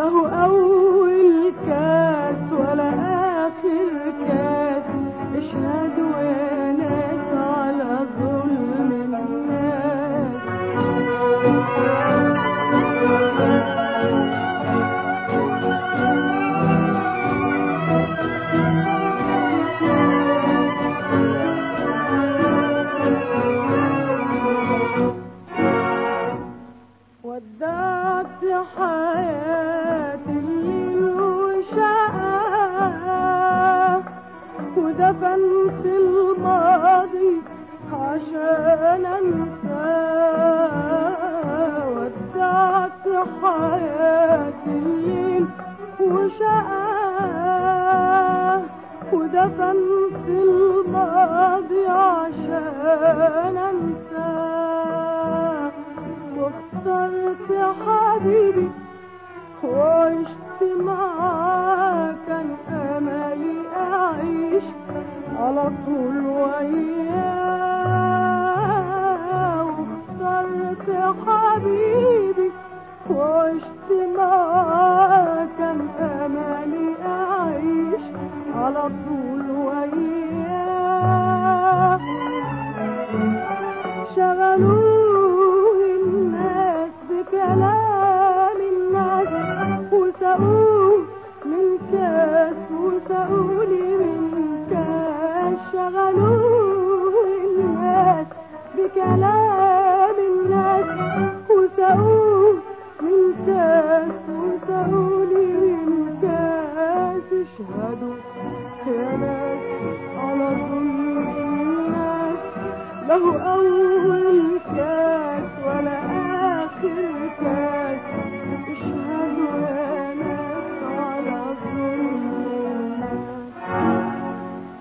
له أول كاس ولا آخر كاس اشهدوا يا ناس على ظلم الناس ودعت حياتي الليل وشقاه ودفنت الماضي عشان انساه ودعت حياتي الليل وشقاه ودفنت الماضي عشان انساه واخترت حبيبي وعشت معاه كان املي اعيش على طول وياه واخترت حبيبي وعشت معاه كان املي اعيش على طول وياه شغلوه الناس بكلام الناس وسقوه من كاس وسقوني من كاس شغلوه الناس بكلام الناس وسقوه من كاس وسقوني من كاس اشهدوا يا ناس على ظلم الناس له أول كاس ولا آخر كاس اشهدوا يا ناس على ظلم الناس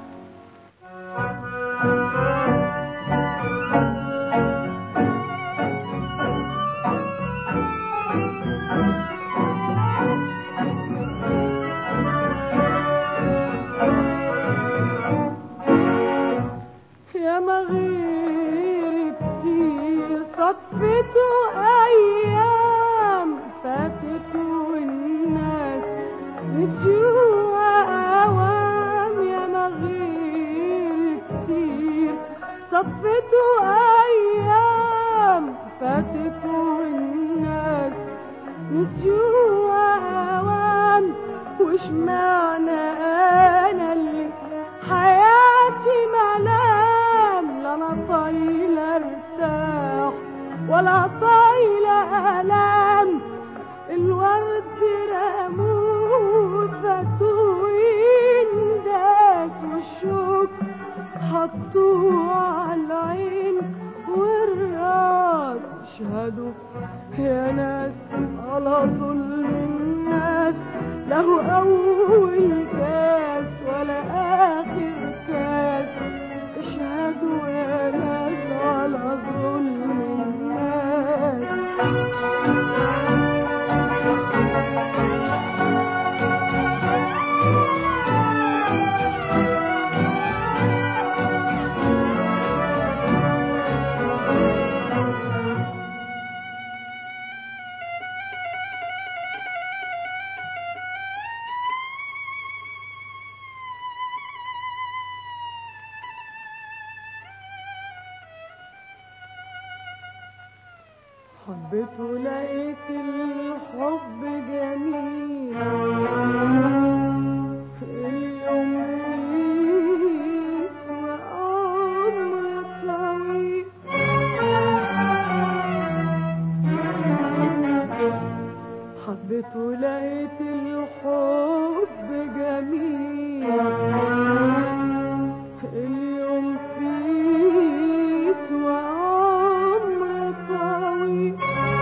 يا مغير كتير صدفته أيام فاتت والناس نسيوها أوام يا مغير كتير صدفته أيام فاتت والناس نسيوها أوام وش معنى أنا اللي حياتي ملام لا أنا طايلة ارتاح ولا طايلة ألام الورد رموه فتوين داس والشوك حطوه على العين والراس اشهدوا يا ناس على ظلم الناس له أول كاس ولا آخر كاس اشهدوا يا ناس على ظلم الناس حبيت ولقيت الحب جميل اليوم يسوى عمر طويل حبيت ولقيت الحب جميل اليوم فيه يسوى عمر طويل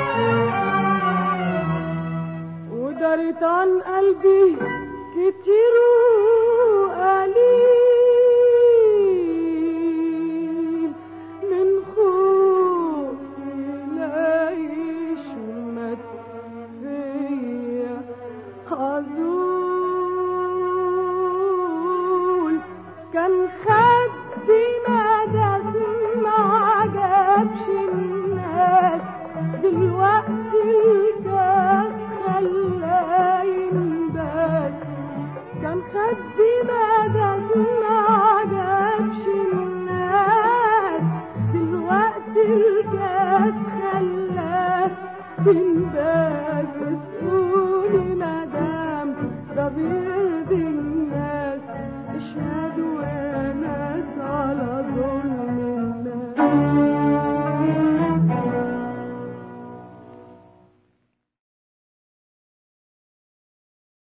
ودارت عن قلبي كتير وقليل من خوفي لا يشمت فيا عزول كان خدي مدد ما عجبش الناس دلوقتي الكاس خلاني خدي مدد ما عجبش الناس دلوقتي الجاز خلاه تنباس قولي مدام ضمير